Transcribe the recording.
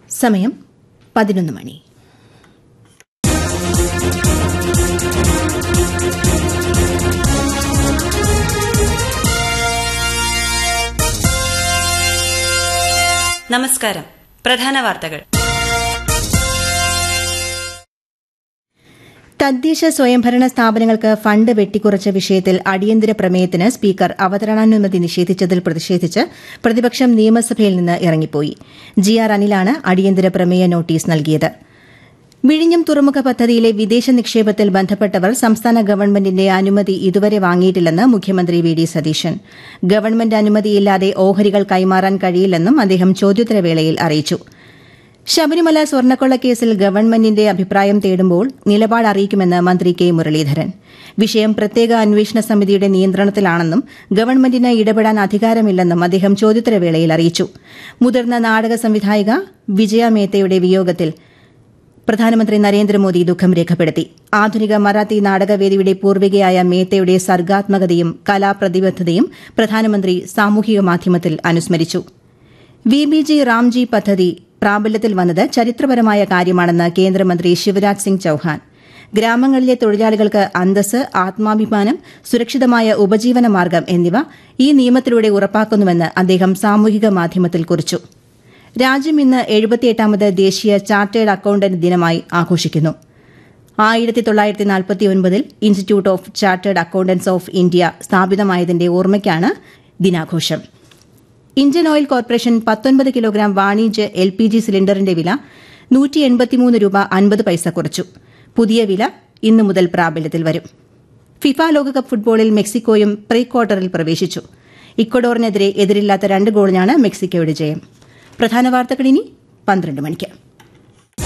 സമയം പതിനൊന്ന് മണി നമസ്കാരം പ്രധാന വാർത്തകൾ തദ്ദേശ സ്വയംഭരണ സ്ഥാപനങ്ങൾക്ക് ഫണ്ട് വെട്ടിക്കുറച്ച വിഷയത്തിൽ അടിയന്തര പ്രമേയത്തിന് സ്പീക്കർ അവതരണാനുമതി നിഷേധിച്ചതിൽ പ്രതിഷേധിച്ച് പ്രതിപക്ഷം നിയമസഭയിൽ നിന്ന് ഇറങ്ങിപ്പോയി ജി ആർ അനിലാണ് അടിയന്തര പ്രമേയ നോട്ടീസ് നൽകിയത് വിഴിഞ്ഞം തുറമുഖ പദ്ധതിയിലെ വിദേശ നിക്ഷേപത്തിൽ ബന്ധപ്പെട്ടവർ സംസ്ഥാന ഗവൺമെന്റിന്റെ അനുമതി ഇതുവരെ വാങ്ങിയിട്ടില്ലെന്ന് മുഖ്യമന്ത്രി വി ഡി സതീശൻ ഗവൺമെന്റ് അനുമതിയില്ലാതെ ഓഹരികൾ കൈമാറാൻ കഴിയില്ലെന്നും അദ്ദേഹം ചോദ്യോത്തരവേളയിൽ അറിയിച്ചു ശബരിമല സ്വർണ്ണക്കൊള്ള കേസിൽ ഗവൺമെന്റിന്റെ അഭിപ്രായം തേടുമ്പോൾ നിലപാട് അറിയിക്കുമെന്ന് മന്ത്രി കെ മുരളീധരൻ വിഷയം പ്രത്യേക അന്വേഷണ സമിതിയുടെ നിയന്ത്രണത്തിലാണെന്നും ഗവൺമെന്റിന് ഇടപെടാൻ അധികാരമില്ലെന്നും അദ്ദേഹം ചോദ്യോത്തരവേളയിൽ അറിയിച്ചു മുതിർന്ന നാടക സംവിധായിക വിജയ മേത്തയുടെ വിയോഗത്തിൽ പ്രധാനമന്ത്രി നരേന്ദ്രമോദി ദുഃഖം രേഖപ്പെടുത്തി ആധുനിക മറാത്തി നാടകവേദിയുടെ പൂർവികയായ മേത്തയുടെ സർഗാത്മകതയും കലാപ്രതിബദ്ധതയും പ്രധാനമന്ത്രി സാമൂഹിക മാധ്യമത്തിൽ അനുസ്മരിച്ചു വി ബി ജി റാംജി പദ്ധതി പ്രാബല്യത്തിൽ വന്നത് ചരിത്രപരമായ കാര്യമാണെന്ന് കേന്ദ്രമന്ത്രി ശിവരാജ് സിംഗ് ചൌഹാൻ ഗ്രാമങ്ങളിലെ തൊഴിലാളികൾക്ക് അന്തസ് ആത്മാഭിമാനം സുരക്ഷിതമായ ഉപജീവന മാർഗം എന്നിവ ഈ നിയമത്തിലൂടെ ഉറപ്പാക്കുന്നുവെന്ന് അദ്ദേഹം സാമൂഹിക മാധ്യമത്തിൽ കുറിച്ചു രാജ്യം ഇന്ന് എഴുപത്തിയെട്ടാമത് ദേശീയ ചാർട്ടേഡ് അക്കൌണ്ടന്റ് ദിനമായി ആഘോഷിക്കുന്നു ആയിരത്തി തൊള്ളായിരത്തി നാൽപ്പത്തിയൊൻപതിൽ institute of chartered accountants of India സ്ഥാപിതമായതിന്റെ ഓർമ്മയ്ക്കാണ് ദിനാഘോഷം ഇന്ത്യൻ ഓയിൽ കോർപ്പറേഷൻ പത്തൊൻപത് കിലോഗ്രാം വാണിജ്യ എൽ പി ജി സിലിണ്ടറിന്റെ വില നൂറ്റി എൺപത്തിമൂന്ന് രൂപ അൻപത് പൈസ കുറച്ചു പുതിയ വില ഇന്നു മുതൽ പ്രാബല്യത്തിൽ വരും ഫിഫ ലോകകപ്പ് ഫുട്ബോളിൽ മെക്സിക്കോയും പ്രീ ക്വാർട്ടറിൽ പ്രവേശിച്ചു ഇക്വഡോറിനെതിരെ എതിരില്ലാത്ത രണ്ട് ഗോളിനാണ് മെക്സിക്കോയുടെ ജയം പ്രധാന വാർത്തകൾ ഇനി പന്ത്രണ്ട് മണിക്ക്